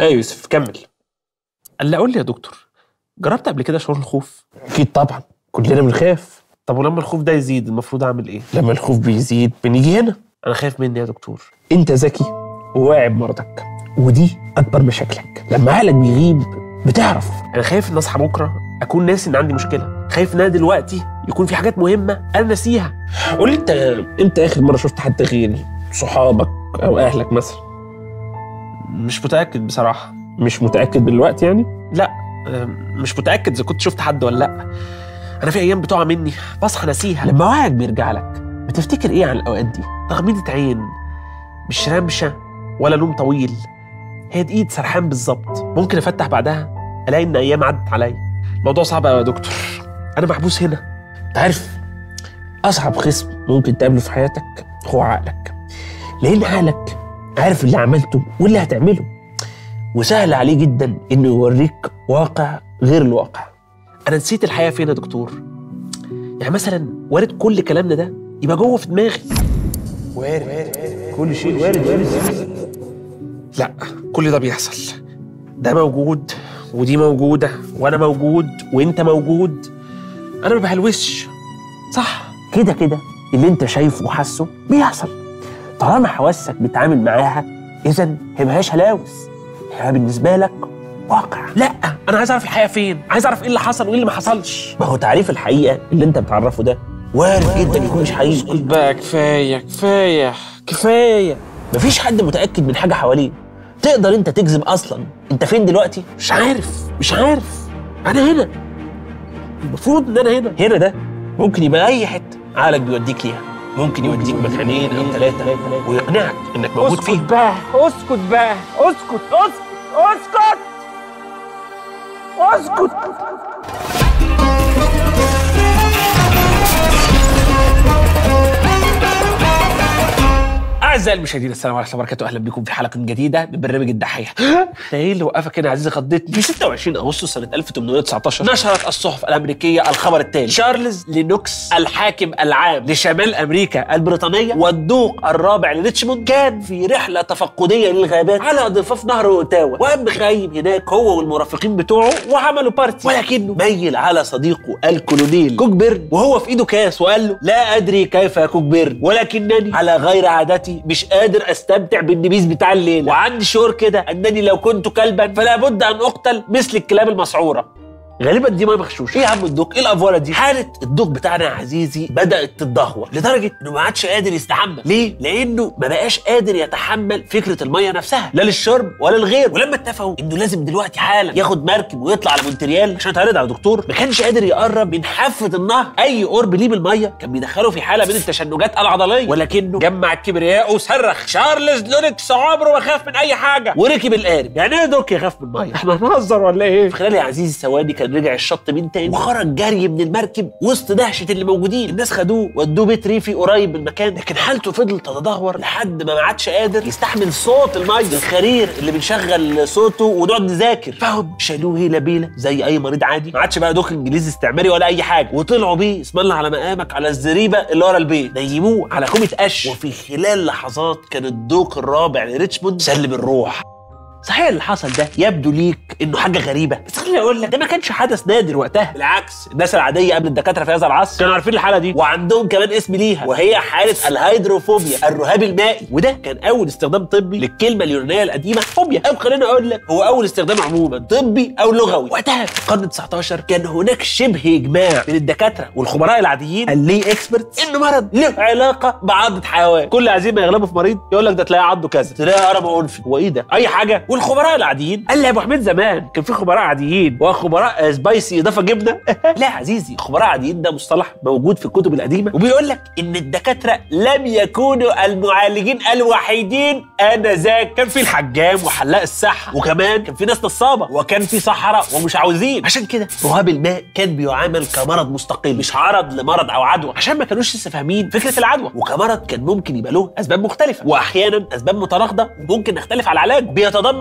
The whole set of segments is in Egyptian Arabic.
ايه يا يوسف كمل قال لي قول لي يا دكتور جربت قبل كده شعور الخوف اكيد طبعا كلنا بنخاف طب ولما الخوف ده يزيد المفروض اعمل ايه لما الخوف بيزيد بنيجي هنا انا خايف مني يا دكتور انت ذكي وواعي بمرضك ودي اكبر مشاكلك لما عقلك بيغيب بتعرف انا خايف ان اصحى بكره اكون ناسي ان عندي مشكله خايف ان انا دلوقتي يكون في حاجات مهمه انا ناسيها قول لي انت امتى اخر مره شفت حد غيري صحابك او اهلك مثلا مش متاكد بصراحه مش متاكد دلوقتي يعني لا أم، مش متاكد اذا كنت شفت حد ولا لا انا في ايام بتقع مني بصحى ناسيها لما وعيك بيرجع لك بتفتكر ايه عن الاوقات دي تغميضة عين مش رمشة ولا نوم طويل هي دقيقة سرحان بالظبط ممكن افتح بعدها الاقي ان ايام عدت عليا الموضوع صعب قوي يا دكتور انا محبوس هنا انت عارف اصعب خصم ممكن تقابله في حياتك هو عقلك لان عقلك عارف اللي عملته واللي هتعمله وسهل عليه جدا انه يوريك واقع غير الواقع انا نسيت الحياة فين يا دكتور يعني مثلا وارد كل كلامنا ده يبقى جوه في دماغي وارد كل شيء وارد وارد لا كل ده بيحصل ده موجود ودي موجودة وانا موجود وانت موجود انا ما بهلوسش صح كده كده اللي انت شايفه وحاسه بيحصل طالما حواسك بتتعامل معاها اذا هي ملهاش هلاوس هي بالنسبه لك واقع لا انا عايز اعرف الحقيقة فين عايز اعرف ايه اللي حصل وايه اللي ما حصلش ما هو تعريف الحقيقه اللي انت بتعرفه ده وارد جدا يكون مش حقيقي بقى كفايه كفايه كفايه مفيش حد متاكد من حاجه حواليه تقدر انت تكذب اصلا انت فين دلوقتي مش عارف مش عارف انا هنا المفروض ان انا هنا هنا ده ممكن يبقى اي حته عقلك بيوديك ليها ممكن يوديك مكانين او ثلاثه ويقنعك انك موجود اسكت فيهم بقى اسكت بقى اسكت اسكت اسكت اسكت اعزائي المشاهدين السلام عليكم ورحمه الله وبركاته اهلا بكم في حلقه جديده من برنامج الدحيح ده ايه اللي وقفك هنا يا عزيزي خضتني في 26 اغسطس سنه 1819 نشرت الصحف الامريكيه الخبر التالي شارلز لينوكس الحاكم العام لشمال امريكا البريطانيه والدوق الرابع لريتشموند كان في رحله تفقديه للغابات على ضفاف نهر اوتاوا وقام خايم هناك هو والمرافقين بتوعه وعملوا بارتي ولكنه ميل على صديقه الكولونيل كوك بيرن وهو في ايده كاس وقال له لا ادري كيف يا كوك بيرن ولكنني على غير عادتي مش قادر استمتع بالنبيذ بتاع الليله وعندي شعور كده انني لو كنت كلبا فلا بد ان اقتل مثل الكلاب المسعوره غالبا دي ما مغشوش ايه يا عم الدوق ايه الافوره دي حاله الدوق بتاعنا يا عزيزي بدات تتدهور لدرجه انه ما عادش قادر يستحمل ليه لانه ما بقاش قادر يتحمل فكره الميه نفسها لا للشرب ولا للغير ولما اتفقوا انه لازم دلوقتي حالا ياخد مركب ويطلع على مونتريال عشان يتعرض على دكتور ما كانش قادر يقرب من حافه النهر اي قرب ليه بالميه كان بيدخله في حاله من التشنجات العضليه ولكنه جمع الكبرياء وصرخ شارلز لونكس عمره ما خاف من اي حاجه وركب القارب يعني ايه دوك يخاف من الميه احنا هنهزر ولا ايه في خلال يا عزيزي ثواني كان رجع الشط من تاني وخرج جري من المركب وسط دهشه اللي موجودين الناس خدوه ودوه بيت ريفي قريب من المكان لكن حالته فضلت تتدهور لحد ما ما عادش قادر يستحمل صوت الميه الخرير اللي بنشغل صوته ونقعد نذاكر فهم شالوه هيلا بيلا زي اي مريض عادي ما عادش بقى دوك انجليزي استعماري ولا اي حاجه وطلعوا بيه اسم الله على مقامك على الزريبه اللي ورا البيت نيموه على كومه قش وفي خلال لحظات كان الدوق الرابع لريتشموند سلم الروح صحيح اللي حصل ده يبدو ليك انه حاجه غريبه بس خليني اقول لك ده ما كانش حدث نادر وقتها بالعكس الناس العاديه قبل الدكاتره في هذا العصر كانوا عارفين الحاله دي وعندهم كمان اسم ليها وهي حاله الهيدروفوبيا الرهاب المائي وده كان اول استخدام طبي للكلمه اليونانيه القديمه فوبيا او خليني اقول لك هو اول استخدام عموما طبي او لغوي وقتها في القرن 19 كان هناك شبه اجماع من الدكاتره والخبراء العاديين اللي اكسبرت انه مرض له علاقه بعضه حيوان كل عايزين ما يغلبوا في مريض يقول لك ده تلاقي عضه كذا تلاقي قرم انفي هو ايه ده اي حاجه والخبراء العاديين قال لي يا ابو حميد زمان كان في خبراء عاديين وخبراء آه، سبايسي اضافه جبنه لا يا عزيزي خبراء عاديين ده مصطلح موجود في الكتب القديمه وبيقول لك ان الدكاتره لم يكونوا المعالجين الوحيدين انذاك كان في الحجام وحلاق الصحه وكمان كان في ناس نصابه وكان في سحره ومش عاوزين عشان كده رهاب الماء كان بيعامل كمرض مستقل مش عرض لمرض او عدوى عشان ما كانوش لسه فاهمين فكره العدوى وكمرض كان ممكن يبقى له اسباب مختلفه واحيانا اسباب متناقضه وممكن نختلف على العلاج بيتضمن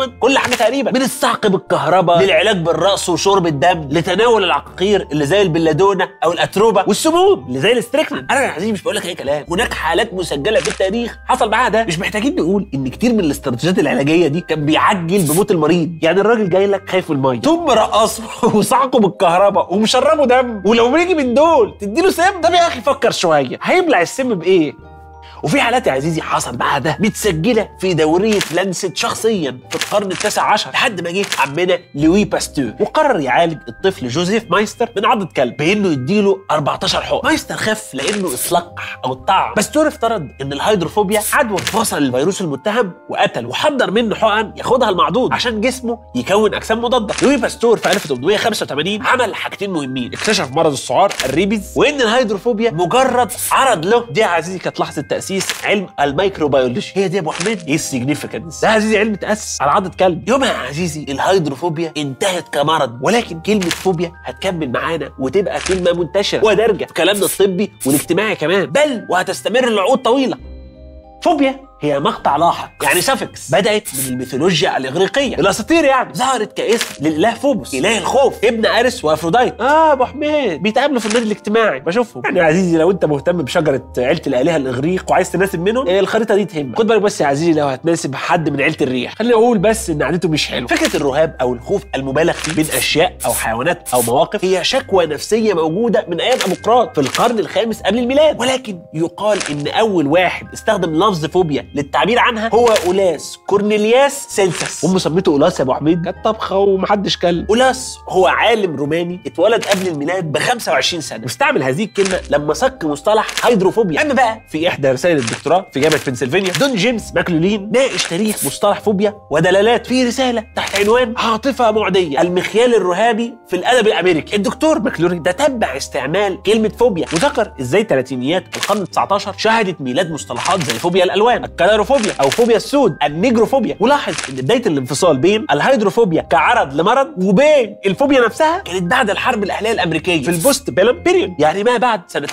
بتتضمن كل حاجه تقريبا من الصعق بالكهرباء للعلاج بالرأس وشرب الدم لتناول العقاقير اللي زي البلادونه او الاتروبه والسموم اللي زي الاستريكنين انا يا عزيزي مش بقول لك اي كلام هناك حالات مسجله في التاريخ حصل معاها ده مش محتاجين نقول ان كتير من الاستراتيجيات العلاجيه دي كان بيعجل بموت المريض يعني الراجل جاي لك خايف من الميه ثم رقصه وصعقه بالكهرباء ومشربه دم ولو بيجي من دول تديله سم طب يا اخي فكر شويه هيبلع السم بايه وفي حالات يا عزيزي حصل معاها ده متسجله في دوريه لانست شخصيا في القرن التاسع عشر لحد ما جه عمنا لوي باستور وقرر يعالج الطفل جوزيف مايستر من عضه كلب بانه يديله 14 حقن مايستر خف لانه اتلقح او اتطعم باستور افترض ان الهيدروفوبيا عدوى فصل الفيروس المتهم وقتل وحضر منه حقن ياخدها المعضود عشان جسمه يكون اجسام مضاده لوي باستور في 1885 عمل حاجتين مهمين اكتشف مرض السعار الريبيز وان الهيدروفوبيا مجرد عرض له دي يا عزيزي كانت لحظه تاسيس علم الميكروبيولوجي هي دي يا ابو حميد ايه السيجنيفيكانس ده يا عزيزي علم تاسس على عضه كلب يومها يا عزيزي الهيدروفوبيا انتهت كمرض ولكن كلمه فوبيا هتكمل معانا وتبقى كلمه منتشره ودارجه في كلامنا الطبي والاجتماعي كمان بل وهتستمر لعقود طويله فوبيا هي مقطع لاحق يعني سافكس بدات من الميثولوجيا الاغريقيه الاساطير يعني ظهرت كاسم للاله فوبوس اله الخوف ابن ارس وافروديت اه ابو حميد بيتقابلوا في النادي الاجتماعي بشوفهم يعني يا عزيزي لو انت مهتم بشجره عيله الالهه الاغريق وعايز تناسب منهم إيه الخريطه دي تهمك خد بالك بس يا عزيزي لو هتناسب حد من عيله الريح خليني اقول بس ان عادته مش حلوه فكره الرهاب او الخوف المبالغ فيه من اشياء او حيوانات او مواقف هي شكوى نفسيه موجوده من ايام ابوقراط في القرن الخامس قبل الميلاد ولكن يقال ان اول واحد استخدم لفظ فوبيا للتعبير عنها هو اولاس كورنيلياس سيلسس هم سميته اولاس يا ابو حميد كانت طبخه ومحدش كل اولاس هو عالم روماني اتولد قبل الميلاد ب 25 سنه واستعمل هذه الكلمه لما صك مصطلح هيدروفوبيا اما بقى في احدى رسائل الدكتوراه في جامعه بنسلفانيا دون جيمس ماكلولين ناقش تاريخ مصطلح فوبيا ودلالات في رساله تحت عنوان عاطفه معديه المخيال الرهابي في الادب الامريكي الدكتور ماكلولين ده تبع استعمال كلمه فوبيا وذكر ازاي ثلاثينيات القرن ال19 شهدت ميلاد مصطلحات زي فوبيا الالوان الكلاروفوبيا او فوبيا السود النيجروفوبيا ولاحظ ان بدايه الانفصال بين الهيدروفوبيا كعرض لمرض وبين الفوبيا نفسها كانت بعد الحرب الاهليه الامريكيه في البوست بيلم بيريود يعني ما بعد سنه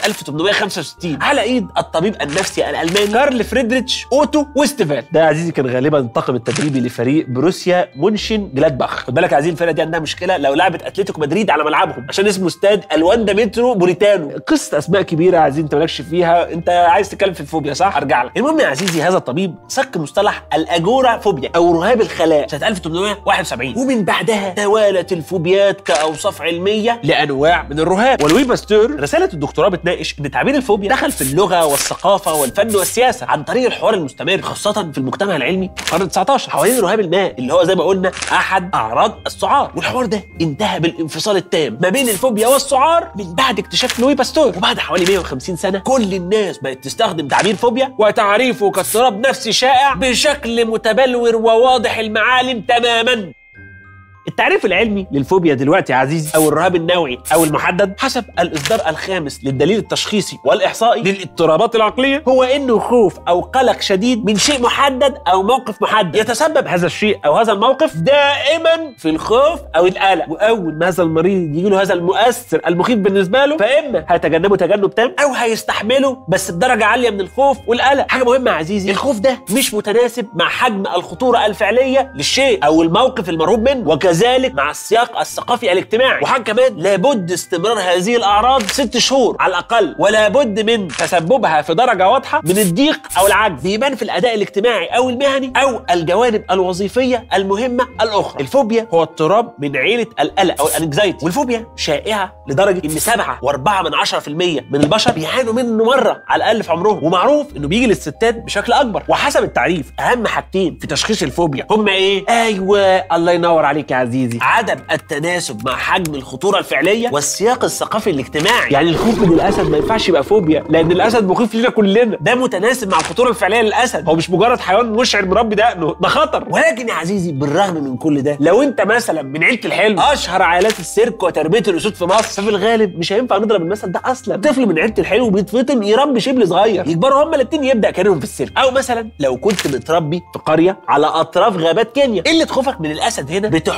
1865 على ايد الطبيب النفسي الالماني كارل فريدريتش اوتو ويستفال ده يا عزيزي كان غالبا الطاقم التدريبي لفريق بروسيا مونشن جلادباخ خد بالك يا عزيزي الفرقه دي عندها مشكله لو لعبت اتلتيكو مدريد على ملعبهم عشان اسمه استاد الواندا مترو بوليتانو قصه اسماء كبيره يا عزيزي انت مالكش فيها انت عايز تتكلم في الفوبيا صح ارجع لك المهم يا عزيزي هذا الطبيب سك مصطلح الاجورا فوبيا او رهاب الخلاء سنه 1871 ومن بعدها توالت الفوبيات كاوصاف علميه لانواع من الرهاب ولوي باستور رساله الدكتوراه بتناقش ان تعبير الفوبيا دخل في اللغه والثقافه والفن والسياسه عن طريق الحوار المستمر خاصه في المجتمع العلمي في القرن 19 حوالين رهاب الماء اللي هو زي ما قلنا احد اعراض السعار والحوار ده انتهى بالانفصال التام ما بين الفوبيا والسعار من بعد اكتشاف لوي باستور وبعد حوالي 150 سنه كل الناس بقت تستخدم تعبير فوبيا وتعريفه كاضطراب نفسي شائع بشكل متبلور وواضح المعالم تماما التعريف العلمي للفوبيا دلوقتي يا عزيزي او الرهاب النوعي او المحدد حسب الاصدار الخامس للدليل التشخيصي والاحصائي للاضطرابات العقليه هو انه خوف او قلق شديد من شيء محدد او موقف محدد يتسبب هذا الشيء او هذا الموقف دائما في الخوف او القلق واول ما هذا المريض يجي له هذا المؤثر المخيف بالنسبه له فاما هيتجنبه تجنب تام او هيستحمله بس بدرجه عاليه من الخوف والقلق حاجه مهمه يا عزيزي الخوف ده مش متناسب مع حجم الخطوره الفعليه للشيء او الموقف المرهوب منه وكذلك مع السياق الثقافي الاجتماعي وحاجه كمان لابد استمرار هذه الاعراض ست شهور على الاقل ولا بد من تسببها في درجه واضحه من الضيق او العجز بيبان في الاداء الاجتماعي او المهني او الجوانب الوظيفيه المهمه الاخرى الفوبيا هو اضطراب من عيله القلق او الانكزايتي والفوبيا شائعه لدرجه ان 7 و4 من 10% من البشر بيعانوا منه مره على الاقل في عمرهم ومعروف انه بيجي للستات بشكل اكبر وحسب التعريف اهم حاجتين في تشخيص الفوبيا هما ايه ايوه الله ينور عليك يا عزيزي عدم التناسب مع حجم الخطوره الفعليه والسياق الثقافي الاجتماعي يعني الخوف من الاسد ما ينفعش يبقى فوبيا لان الاسد مخيف لينا كلنا ده متناسب مع الخطوره الفعليه للاسد هو مش مجرد حيوان مشعر مربي دقنه ده خطر ولكن يا عزيزي بالرغم من كل ده لو انت مثلا من عيله الحلم اشهر عائلات السيرك وتربيه الاسود في مصر ففي الغالب مش هينفع نضرب المثل ده اصلا طفل من عيله الحلو بيتفطم يربي شبل صغير يكبروا هما الاثنين يبدا كاريرهم في السيرك او مثلا لو كنت متربي في قريه على اطراف غابات كينيا قله خوفك من الاسد هنا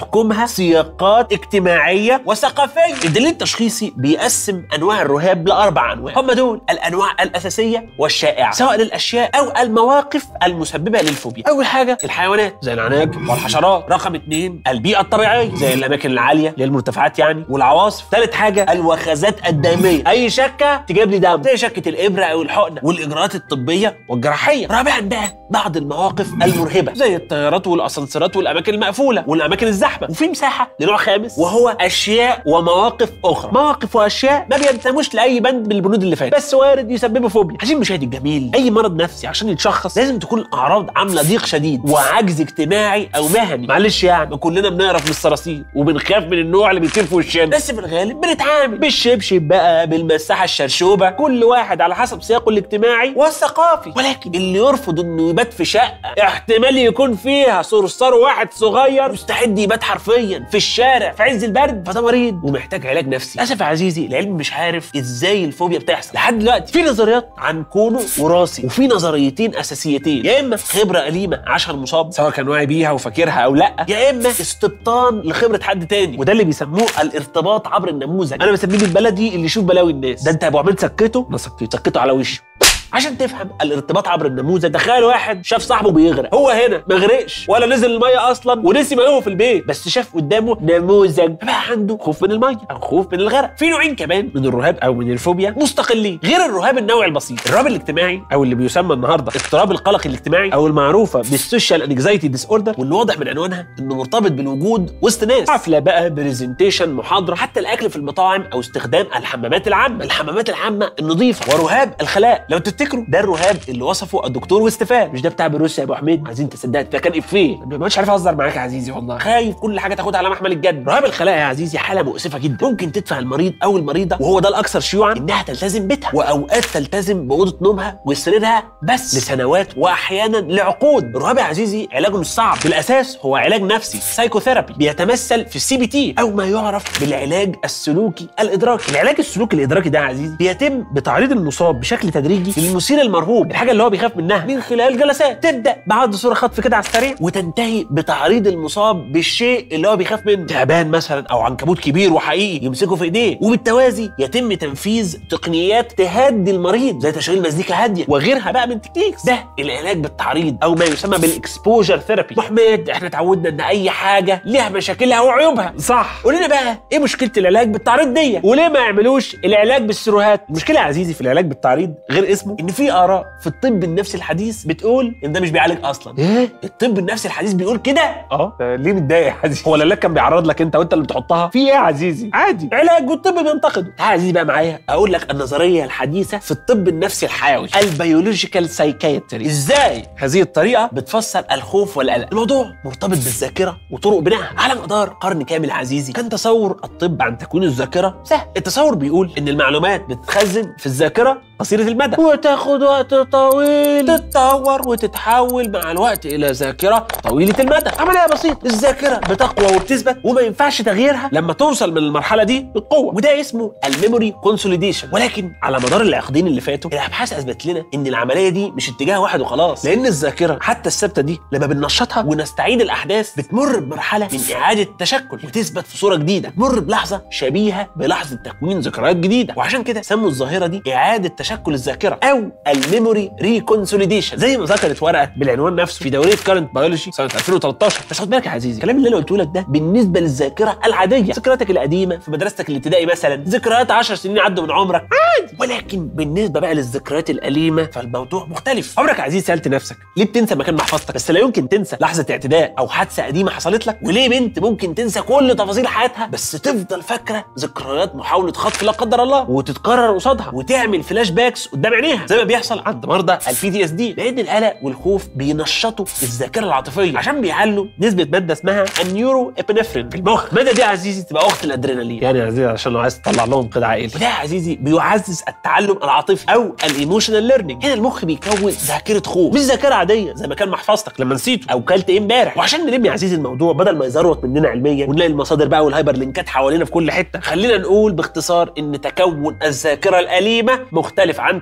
بتحكمها سياقات اجتماعيه وثقافيه الدليل التشخيصي بيقسم انواع الرهاب لاربع انواع هم دول الانواع الاساسيه والشائعه سواء للاشياء او المواقف المسببه للفوبيا اول حاجه الحيوانات زي العناكب والحشرات رقم اثنين البيئه الطبيعيه زي الاماكن العاليه اللي هي المرتفعات يعني والعواصف ثالث حاجه الوخزات الدميه اي شكه تجيب لي دم زي شكه الابره او الحقنه والاجراءات الطبيه والجراحيه رابعا بقى بعض المواقف المرهبه زي الطيارات والاسانسيرات والاماكن المقفوله والاماكن الزحمه وفي مساحه لنوع خامس وهو اشياء ومواقف اخرى مواقف واشياء ما بينتموش لاي بند من البنود اللي فاتت بس وارد يسببوا فوبيا عشان المشاهد الجميل اي مرض نفسي عشان يتشخص لازم تكون الاعراض عامله ضيق شديد وعجز اجتماعي او مهني معلش يعني ما كلنا بنعرف من الصراصير وبنخاف من النوع اللي بيطير في وشنا بس في الغالب بنتعامل بالشبشب بقى بالمساحه الشرشوبه كل واحد على حسب سياقه الاجتماعي والثقافي ولكن اللي يرفض انه يبات في شقه احتمال يكون فيها صرصار واحد صغير مستعد يبات حرفيا في الشارع في عز البرد فده مريض ومحتاج علاج نفسي للاسف يا عزيزي العلم مش عارف ازاي الفوبيا بتحصل لحد دلوقتي في نظريات عن كونه وراثي وفي نظريتين اساسيتين يا اما خبره اليمه عاشها المصاب سواء كان واعي بيها وفاكرها او لا يا اما استبطان لخبره حد تاني وده اللي بيسموه الارتباط عبر النموذج انا بسميه بالبلدي اللي يشوف بلاوي الناس ده انت يا ابو عماد سكته انا سكته سكته على وشه عشان تفهم الارتباط عبر النموذج تخيل واحد شاف صاحبه بيغرق هو هنا ما غرقش ولا نزل الميه اصلا ونسي مايوه في البيت بس شاف قدامه نموذج فبقى عنده خوف من الميه او خوف من الغرق في نوعين كمان من الرهاب او من الفوبيا مستقلين غير الرهاب النوعي البسيط الرهاب الاجتماعي او اللي بيسمى النهارده اضطراب القلق الاجتماعي او المعروفه بالسوشيال انكزايتي ديس اوردر واللي واضح من عنوانها انه مرتبط بالوجود وسط ناس حفله بقى برزنتيشن محاضره حتى الاكل في المطاعم او استخدام الحمامات العامه الحمامات العامه النظيفه ورهاب الخلاء لو تفتكروا ده الرهاب اللي وصفه الدكتور واستفاد مش ده بتاع بروسيا يا ابو حميد عايزين تصدق ده كان افيه ما مش عارف اهزر معاك يا عزيزي والله خايف كل حاجه تاخدها على محمل الجد رهاب الخلاء يا عزيزي حاله مؤسفه جدا ممكن تدفع المريض او المريضه وهو ده الاكثر شيوعا انها تلتزم بيتها واوقات تلتزم باوضه نومها وسريرها بس لسنوات واحيانا لعقود الرهاب يا عزيزي علاجه مش صعب بالاساس هو علاج نفسي سايكوثيرابي بيتمثل في السي بي تي او ما يعرف بالعلاج السلوكي الادراكي العلاج السلوكي الادراكي ده يا عزيزي بيتم بتعريض المصاب بشكل تدريجي للمثير المرهوب الحاجه اللي هو بيخاف منها من خلال جلسات تبدا بعد صوره خطف كده على السريع وتنتهي بتعريض المصاب بالشيء اللي هو بيخاف منه تعبان مثلا او عنكبوت كبير وحقيقي يمسكه في ايديه وبالتوازي يتم تنفيذ تقنيات تهدي المريض زي تشغيل مزيكا هاديه وغيرها بقى من تكنيكس ده العلاج بالتعريض او ما يسمى بالاكسبوجر ثيرابي محمد احنا اتعودنا ان اي حاجه ليها مشاكلها وعيوبها صح قول لنا بقى ايه مشكله العلاج بالتعريض دي وليه ما يعملوش العلاج بالسيروهات المشكله يا عزيزي في العلاج بالتعريض غير اسمه ان في اراء في الطب النفسي الحديث بتقول ان ده مش بيعالج اصلا ايه الطب النفسي الحديث بيقول كده اه ليه متضايق يا عزيزي هو العلاج كان بيعرض لك انت وانت اللي بتحطها في ايه يا عزيزي عادي علاج والطب بينتقده تعال يا عزيزي بقى معايا اقول لك النظريه الحديثه في الطب النفسي الحيوي البيولوجيكال سايكايتري ازاي هذه الطريقه بتفسر الخوف والقلق الموضوع مرتبط بالذاكره وطرق بنائها على مدار قرن كامل يا عزيزي كان تصور الطب عن تكوين الذاكره سهل التصور بيقول ان المعلومات بتتخزن في الذاكره قصيره المدى وتاخد وقت طويل تتطور وتتحول مع الوقت الى ذاكره طويله المدى عمليه بسيطه الذاكره بتقوى وبتثبت وما ينفعش تغييرها لما توصل من المرحله دي بالقوه وده اسمه الميموري كونسوليديشن ولكن على مدار العقدين اللي فاتوا الابحاث اثبت لنا ان العمليه دي مش اتجاه واحد وخلاص لان الذاكره حتى الثابته دي لما بننشطها ونستعيد الاحداث بتمر بمرحله من اعاده التشكل وتثبت في صوره جديده تمر بلحظه شبيهه بلحظه تكوين ذكريات جديده وعشان كده سموا الظاهره دي اعاده تشكل الذاكره او الميموري ريكونسوليديشن زي ما ذكرت ورقه بالعنوان نفسه في دوريه كارنت بيولوجي سنه 2013 بس خد بالك يا عزيزي الكلام اللي انا قلته لك ده بالنسبه للذاكره العاديه ذكرياتك القديمه في مدرستك الابتدائي مثلا ذكريات 10 سنين عدوا من عمرك عادي ولكن بالنسبه بقى للذكريات الاليمه فالموضوع مختلف عمرك يا عزيزي سالت نفسك ليه بتنسى مكان محفظتك بس لا يمكن تنسى لحظه اعتداء او حادثه قديمه حصلت لك وليه بنت ممكن تنسى كل تفاصيل حياتها بس تفضل فاكره ذكريات محاوله خطف لا قدر الله وتتكرر قصادها وتعمل فلاش باكس قدام عينيها زي ما بيحصل عند مرضى البي دي اس دي لان القلق والخوف بينشطوا الذاكره العاطفيه عشان بيعلوا نسبه ماده اسمها النيورو ابنفرين في المخ الماده دي يا عزيزي تبقى اخت الادرينالين يعني يا عزيزي عشان لو عايز تطلع لهم قطع عائلي وده يا عزيزي بيعزز التعلم العاطفي او الايموشنال ليرنينج هنا المخ بيكون ذاكره خوف مش ذاكره عاديه زي ما كان محفظتك لما نسيته او كلت ايه امبارح وعشان نلم يا عزيزي الموضوع بدل ما يزروت مننا علميا ونلاقي المصادر بقى والهايبر لينكات حوالينا في كل حته خلينا نقول باختصار ان تكون الذاكره الاليمه مختلف عن تكوين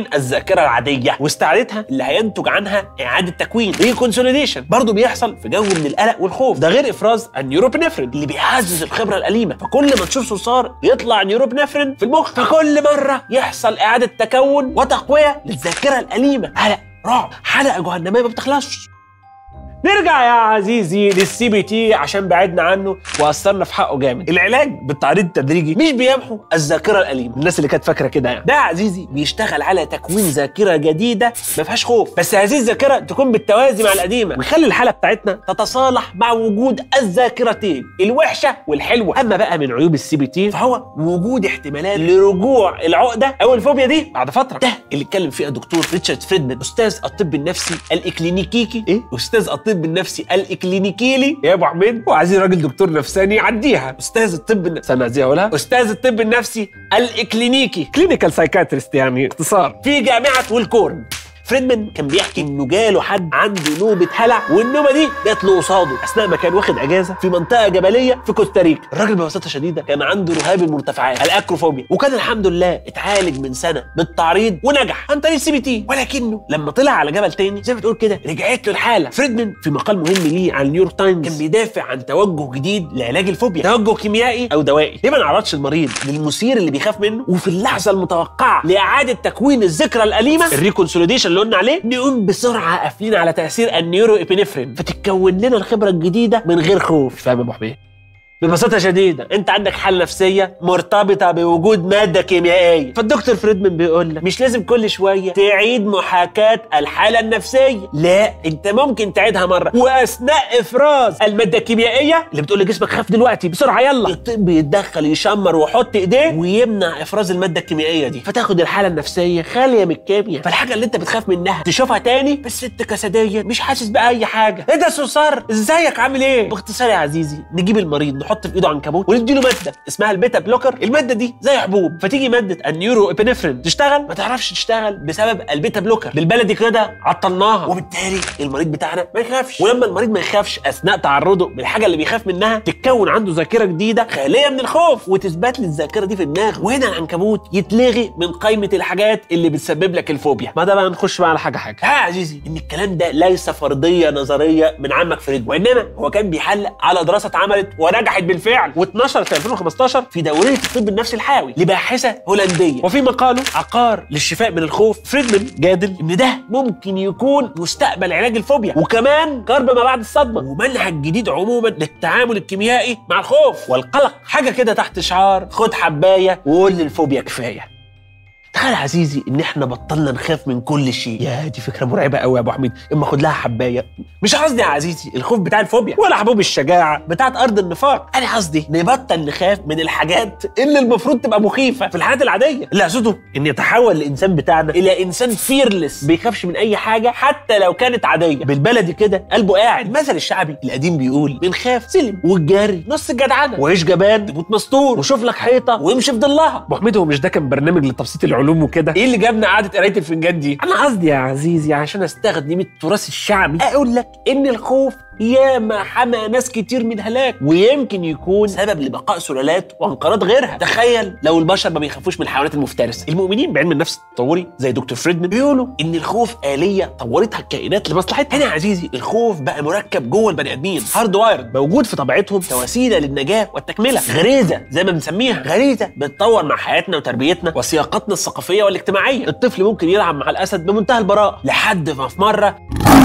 الذاكره العاديه واستعادتها اللي هينتج عنها اعاده تكوين ريكونسوليديشن برضه بيحصل في جو من القلق والخوف ده غير افراز النيوروبنفرين اللي بيعزز الخبره الاليمه فكل ما تشوف صرصار يطلع نيوروبنفرين في المخ فكل مره يحصل اعاده تكون وتقويه للذاكره الاليمه قلق رعب حلقه جهنميه ما بتخلصش نرجع يا عزيزي للسي بي تي عشان بعدنا عنه واثرنا في حقه جامد العلاج بالتعريض التدريجي مش بيمحو الذاكره الاليمه الناس اللي كانت فاكره كده يعني ده يا عزيزي بيشتغل على تكوين ذاكره جديده ما فيهاش خوف بس هذه الذاكره تكون بالتوازي مع القديمه ويخلي الحاله بتاعتنا تتصالح مع وجود الذاكرتين الوحشه والحلوه اما بقى من عيوب السي بي تي فهو وجود احتمالات لرجوع العقده او الفوبيا دي بعد فتره ده اللي اتكلم فيها دكتور ريتشارد فريدمان استاذ الطب النفسي الاكلينيكيكي ايه استاذ الطب النفسي الاكلينيكيلي يا ابو حميد وعايزين راجل دكتور نفساني عديها استاذ الطب الن- استنى عايزين اقولها استاذ الطب النفسي الاكلينيكي كلينيكال سايكاتريست يعني اختصار في جامعه ويلكورن فريدمان كان بيحكي انه جاله حد عنده نوبه هلع والنوبه دي جات له قصاده اثناء ما كان واخد اجازه في منطقه جبليه في كوستاريكا الراجل ببساطه شديده كان عنده رهاب المرتفعات الاكروفوبيا وكان الحمد لله اتعالج من سنه بالتعريض ونجح عن طريق السي بي تي ولكنه لما طلع على جبل تاني زي ما بتقول كده رجعت له الحاله فريدمان في مقال مهم ليه على نيويورك تايمز كان بيدافع عن توجه جديد لعلاج الفوبيا توجه كيميائي او دوائي ليه ما نعرضش المريض للمثير اللي بيخاف منه وفي اللحظه المتوقعه لاعاده تكوين الذكرى الاليمه الريكونسوليديشن اللي قلنا عليه نقوم بسرعه قافلين على تاثير النيورو ابينفرين فتتكون لنا الخبره الجديده من غير خوف فاهم يا ابو حميد ببساطة شديدة انت عندك حالة نفسية مرتبطة بوجود مادة كيميائية فالدكتور فريدمان بيقول لك مش لازم كل شوية تعيد محاكاة الحالة النفسية لا انت ممكن تعيدها مرة واثناء افراز المادة الكيميائية اللي بتقول لجسمك خاف دلوقتي بسرعة يلا الطب يتدخل يشمر ويحط ايديه ويمنع افراز المادة الكيميائية دي فتاخد الحالة النفسية خالية من الكيمياء فالحاجة اللي انت بتخاف منها تشوفها تاني بس انت كسديا مش حاسس بأي حاجة ايه ده سوسار ازيك عامل ايه باختصار يا عزيزي نجيب المريض نحط في ايده عنكبوت ونديله ماده اسمها البيتا بلوكر الماده دي زي حبوب فتيجي ماده النيورو ابنفرين تشتغل ما تعرفش تشتغل بسبب البيتا بلوكر بالبلدي كده عطلناها وبالتالي المريض بتاعنا ما يخافش ولما المريض ما يخافش اثناء تعرضه بالحاجه اللي بيخاف منها تتكون عنده ذاكره جديده خاليه من الخوف وتثبت لي الذاكره دي في دماغه وهنا العنكبوت يتلغي من قائمه الحاجات اللي بتسبب لك الفوبيا ما ده بقى نخش بقى على حاجه حاجه ها يا عزيزي ان الكلام ده ليس فرضيه نظريه من عمك فريد وانما هو كان بيحلق على دراسه اتعملت ونجحت بالفعل واتنشرت في 2015 في دوريه الطب النفسي الحيوي لباحثه هولنديه وفي مقاله عقار للشفاء من الخوف فريدمان جادل ان ده ممكن يكون مستقبل علاج الفوبيا وكمان كرب ما بعد الصدمه ومنهج جديد عموما للتعامل الكيميائي مع الخوف والقلق حاجه كده تحت شعار خد حبايه وقول للفوبيا كفايه تخيل يا عزيزي ان احنا بطلنا نخاف من كل شيء يا دي فكره مرعبه قوي يا ابو حميد اما خد لها حبايه مش قصدي يا عزيزي الخوف بتاع الفوبيا ولا حبوب الشجاعه بتاعت ارض النفاق انا قصدي نبطل نخاف من الحاجات اللي المفروض تبقى مخيفه في الحالات العاديه اللي اقصده ان يتحول الانسان بتاعنا الى انسان فيرلس بيخافش من اي حاجه حتى لو كانت عاديه بالبلدي كده قلبه قاعد المثل الشعبي القديم بيقول بنخاف سلم والجري نص الجدعنه وعيش جبان تموت مستور وشوف لك حيطه وامشي في ضلها ابو حميد هو مش ده كان برنامج لتبسيط العلوم وكده ايه اللي جابنا قعده قرايه الفنجان دي انا قصدي يا عزيزي عشان استخدم التراث الشعبي اقول لك ان الخوف ياما حمى ناس كتير من هلاك ويمكن يكون سبب لبقاء سلالات وانقراض غيرها تخيل لو البشر ما بيخافوش من الحيوانات المفترسه المؤمنين بعلم النفس التطوري زي دكتور فريدمان بيقولوا ان الخوف آلية طورتها الكائنات لمصلحتها هنا يا عزيزي الخوف بقى مركب جوه البني ادمين هارد وايرد موجود في طبيعتهم كوسيله للنجاه والتكمله غريزه زي ما بنسميها غريزه بتطور مع حياتنا وتربيتنا وسياقاتنا الثقافيه والاجتماعيه الطفل ممكن يلعب مع الاسد بمنتهى البراءه لحد ما في مره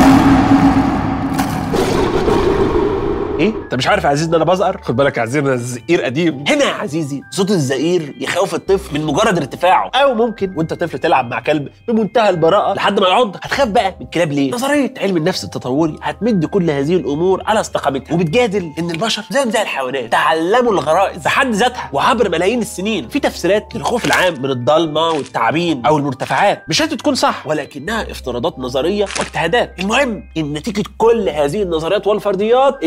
ايه انت مش عارف يا عزيزي ان انا بزقر خد بالك يا عزيزي انا الزئير قديم هنا يا عزيزي صوت الزئير يخوف الطفل من مجرد ارتفاعه او ممكن وانت طفل تلعب مع كلب بمنتهى البراءه لحد ما يعض هتخاف بقى من الكلاب ليه نظريه علم النفس التطوري هتمد كل هذه الامور على استقامتها وبتجادل ان البشر زيهم زي الحيوانات تعلموا الغرائز بحد ذاتها وعبر ملايين السنين في تفسيرات للخوف العام من الضلمه والتعابين او المرتفعات مش شرط تكون صح ولكنها افتراضات نظريه واجتهادات المهم ان نتيجه كل هذه النظريات والفرضيات ان الخوف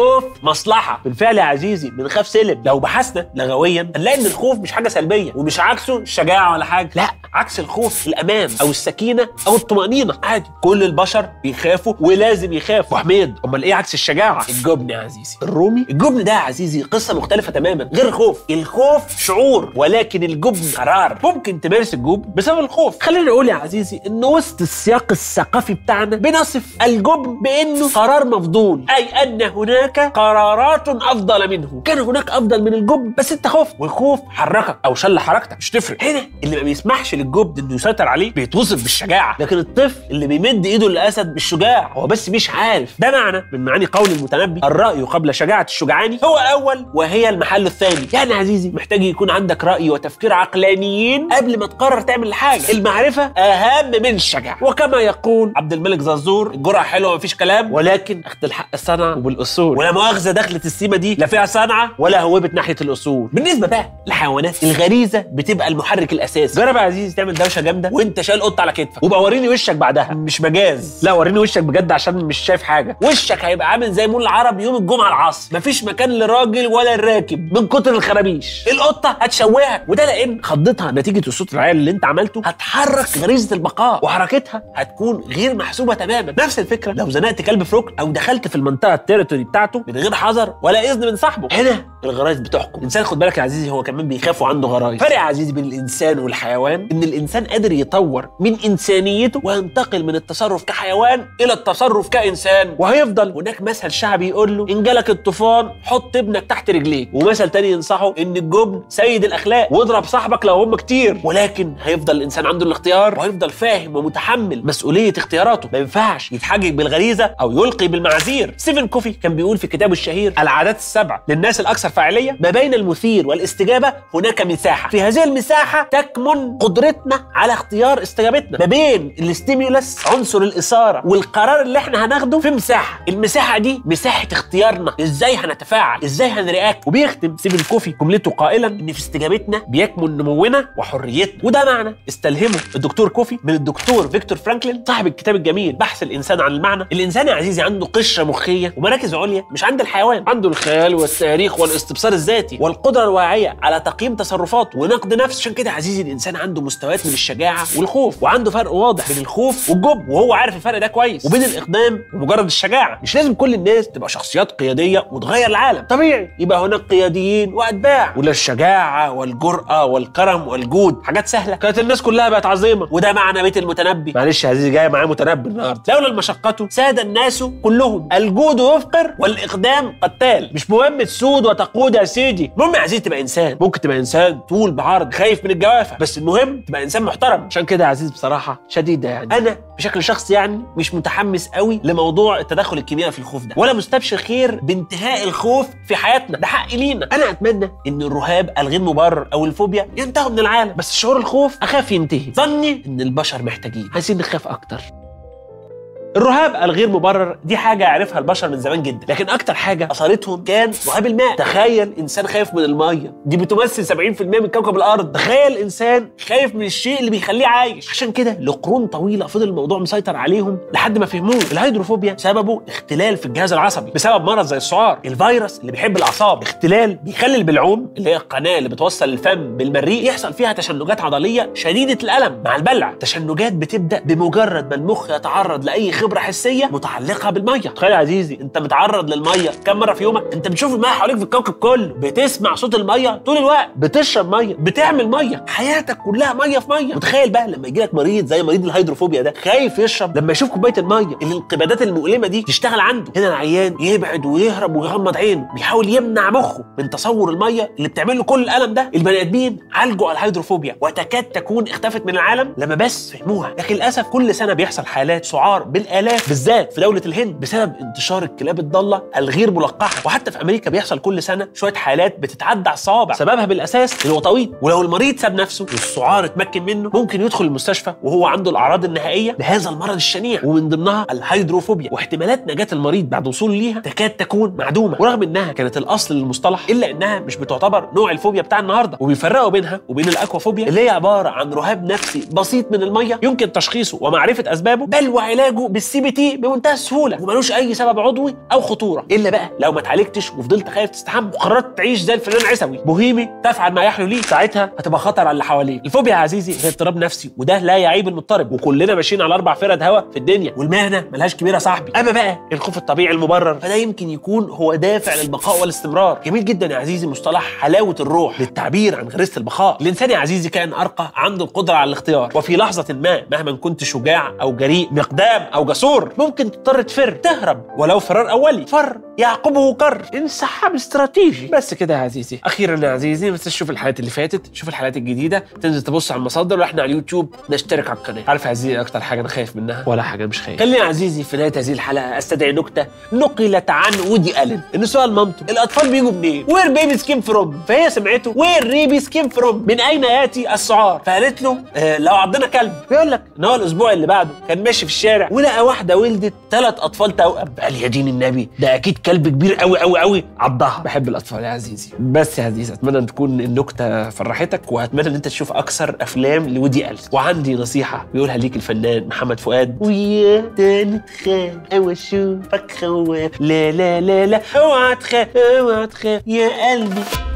الخوف مصلحه بالفعل يا عزيزي بنخاف سلم لو بحثنا لغويا هنلاقي ان الخوف مش حاجه سلبيه ومش عكسه الشجاعه ولا حاجه لا عكس الخوف الامان او السكينه او الطمانينه عادي كل البشر بيخافوا ولازم يخافوا وحميد امال ايه عكس الشجاعه الجبن يا عزيزي الرومي الجبن ده يا عزيزي قصه مختلفه تماما غير الخوف الخوف شعور ولكن الجبن قرار ممكن تمارس الجبن بسبب الخوف خلينا نقول يا عزيزي ان وسط السياق الثقافي بتاعنا بنصف الجبن بانه قرار مفضول اي ان هناك قرارات افضل منه كان هناك افضل من الجبن بس انت خفت والخوف حركك او شل حركتك مش تفرق هنا اللي ما بيسمحش للجبن انه يسيطر عليه بيتوصف بالشجاعه لكن الطفل اللي بيمد ايده للاسد مش شجاع هو بس مش عارف ده معنى من معاني قول المتنبي الراي قبل شجاعه الشجعان هو اول وهي المحل الثاني يعني يا عزيزي محتاج يكون عندك راي وتفكير عقلانيين قبل ما تقرر تعمل حاجه المعرفه اهم من الشجاعه وكما يقول عبد الملك زرزور الجرعه حلوه مفيش كلام ولكن اخذ الحق صنعه وبالاصول ولا مؤاخذه دخلت السيمه دي لا فيها صنعه ولا هوبت ناحيه الاصول بالنسبه بقى للحيوانات الغريزه بتبقى المحرك الاساسي جرب يا عزيزي تعمل دوشه جامده وانت شايل قطه على كتفك وبقى وريني وشك بعدها مش مجاز لا وريني وشك بجد عشان مش شايف حاجه وشك هيبقى عامل زي مول العرب يوم الجمعه العصر مفيش مكان للراجل ولا الراكب من كتر الخرابيش القطه هتشوهك وده لان خضتها نتيجه الصوت العالي اللي انت عملته هتحرك غريزه البقاء وحركتها هتكون غير محسوبه تماما نفس الفكره لو زنقت كلب في ركن او دخلت في المنطقه التيريتوري بتاعته من غير حذر ولا اذن من صاحبه هنا الغرايز بتحكم الانسان خد بالك يا عزيزي هو كمان بيخاف وعنده غرايز فرق يا عزيزي بين الانسان والحيوان ان الانسان قادر يطور من انسانيته وينتقل من التصرف كحيوان الى التصرف كانسان وهيفضل هناك مثل شعبي يقول له ان جالك الطوفان حط ابنك تحت رجليك ومثل تاني ينصحه ان الجبن سيد الاخلاق واضرب صاحبك لو هم كتير ولكن هيفضل الانسان عنده الاختيار وهيفضل فاهم ومتحمل مسؤوليه اختياراته ما ينفعش يتحجج بالغريزه او يلقي بالمعاذير ستيفن كوفي كان بيقول في كتابه الشهير العادات السبع للناس الاكثر فاعليه ما بين المثير والاستجابه هناك مساحه في هذه المساحه تكمن قدرتنا على اختيار استجابتنا ما بين الاستيمولس عنصر الاثاره والقرار اللي احنا هناخده في مساحه المساحه دي مساحه اختيارنا ازاي هنتفاعل ازاي هنرياكت وبيختم ستيفن كوفي جملته قائلا ان في استجابتنا بيكمن نمونا وحريتنا وده معنى استلهمه الدكتور كوفي من الدكتور فيكتور فرانكلين صاحب الكتاب الجميل بحث الانسان عن المعنى الانسان يا عزيزي عنده قشره مخيه ومراكز عليا مش عند الحيوان عنده الخيال والتاريخ والاستبصار الذاتي والقدره الواعيه على تقييم تصرفاته ونقد نفسه عشان كده يا عزيزي الانسان عنده مستويات من الشجاعه والخوف وعنده فرق واضح بين الخوف والجبن وهو عارف الفرق ده كويس وبين الاقدام ومجرد الشجاعه مش لازم كل الناس تبقى شخصيات قياديه وتغير العالم طبيعي يبقى هناك قياديين واتباع ولا الشجاعه والجرأه والكرم والجود حاجات سهله كانت الناس كلها بقت عظيمه وده معنى بيت المتنبي معلش يا عزيزي جاي معايا متنبي النهارده لولا المشقه ساد الناس كلهم الجود يفقر والاقدام قتال مش مهم تسود وتقود يا سيدي المهم يا عزيزي تبقى انسان ممكن تبقى انسان طول بعرض خايف من الجوافه بس المهم تبقى انسان محترم عشان كده يا عزيزي بصراحه شديده يعني انا بشكل شخصي يعني مش متحمس قوي لموضوع التدخل الكيميائي في الخوف ده ولا مستبشر خير بانتهاء الخوف في حياتنا ده حق لينا انا اتمنى ان الرهاب الغير مبرر او الفوبيا ينتهوا من العالم بس شعور الخوف اخاف ينتهي ظني ان البشر محتاجين عايزين نخاف اكتر الرهاب الغير مبرر دي حاجة يعرفها البشر من زمان جدا لكن أكتر حاجة أثارتهم كان رهاب الماء تخيل إنسان خايف من المية دي بتمثل 70% من كوكب الأرض تخيل إنسان خايف من الشيء اللي بيخليه عايش عشان كده لقرون طويلة فضل الموضوع مسيطر عليهم لحد ما فهموه الهيدروفوبيا سببه اختلال في الجهاز العصبي بسبب مرض زي السعار الفيروس اللي بيحب الأعصاب اختلال بيخلي البلعوم اللي هي القناة اللي بتوصل الفم بالمريء يحصل فيها تشنجات عضلية شديدة الألم مع البلع تشنجات بتبدأ بمجرد ما المخ يتعرض لأي خبره حسيه متعلقه بالميه تخيل يا عزيزي انت متعرض للميه كم مره في يومك انت بتشوف الميه حواليك في الكوكب كله بتسمع صوت الميه طول الوقت بتشرب ميه بتعمل ميه حياتك كلها ميه في ميه متخيل بقى لما يجي لك مريض زي مريض الهيدروفوبيا ده خايف يشرب لما يشوف كوبايه الميه اللي الانقباضات المؤلمه دي تشتغل عنده هنا العيان يبعد ويهرب ويغمض عينه بيحاول يمنع مخه من تصور الميه اللي بتعمل له كل الالم ده البني ادمين عالجوا على الهيدروفوبيا وتكاد تكون اختفت من العالم لما بس فهموها لكن للاسف كل سنه بيحصل حالات سعار بالالاف بالذات في دوله الهند بسبب انتشار الكلاب الضاله الغير ملقحه وحتى في امريكا بيحصل كل سنه شويه حالات بتتعدى على الصوابع سببها بالاساس الوطويط ولو المريض ساب نفسه والسعار اتمكن منه ممكن يدخل المستشفى وهو عنده الاعراض النهائيه لهذا المرض الشنيع ومن ضمنها الهيدروفوبيا واحتمالات نجاه المريض بعد وصوله ليها تكاد تكون معدومه ورغم انها كانت الاصل للمصطلح الا انها مش بتعتبر نوع الفوبيا بتاع النهارده وبيفرقوا بينها وبين الاكوافوبيا اللي هي عباره عن رهاب نفسي بسيط من الميه يمكن تشخيصه ومعرفه اسبابه بل وعلاجه السي بي تي بمنتهى السهوله وملوش اي سبب عضوي او خطوره الا بقى لو ما اتعالجتش وفضلت خايف تستحمى وقررت تعيش زي الفنان عيسوي بوهيمي تفعل ما يحلو ليك ساعتها هتبقى خطر على اللي حواليك الفوبيا يا عزيزي هي اضطراب نفسي وده لا يعيب المضطرب وكلنا ماشيين على اربع فرد هوا في الدنيا والمهنه ملهاش كبيره صاحبي اما بقى الخوف الطبيعي المبرر فده يمكن يكون هو دافع للبقاء والاستمرار جميل جدا يا عزيزي مصطلح حلاوه الروح للتعبير عن غريزه البقاء الانسان يا عزيزي كان ارقى عنده القدره على الاختيار وفي لحظه ما مهما كنت شجاع او جريء مقدام او جسور ممكن تضطر تفر تهرب ولو فرار اولي فر يعقبه كر انسحاب استراتيجي بس كده يا عزيزي اخيرا يا عزيزي بس تشوف الحلقات اللي فاتت شوف الحلقات الجديده تنزل تبص على المصادر واحنا على اليوتيوب نشترك على القناه عارف يا عزيزي اكتر حاجه انا خايف منها ولا حاجه مش خايف خليني يا عزيزي في نهايه هذه الحلقه استدعي نكته نقلت عن وودي الين ان سؤال مامته الاطفال بيجوا منين وير بيبي سكيم فروم فهي سمعته وير ريبي سكيم فروم من اين ياتي السعار فقالت له آه لو عضنا كلب بيقول لك ان هو الاسبوع اللي بعده كان ماشي في الشارع ولقى واحده ولدت ثلاث اطفال توأم قال يا دين النبي ده اكيد كلب كبير قوي قوي قوي عضها بحب الاطفال يا عزيزي بس يا عزيزي اتمنى ان تكون النكته فرحتك واتمنى ان انت تشوف اكثر افلام لودي الين وعندي نصيحه بيقولها ليك الفنان محمد فؤاد ويا تاني تخاف او اشوفك خواف لا لا لا لا اوعى تخاف اوعى تخاف يا قلبي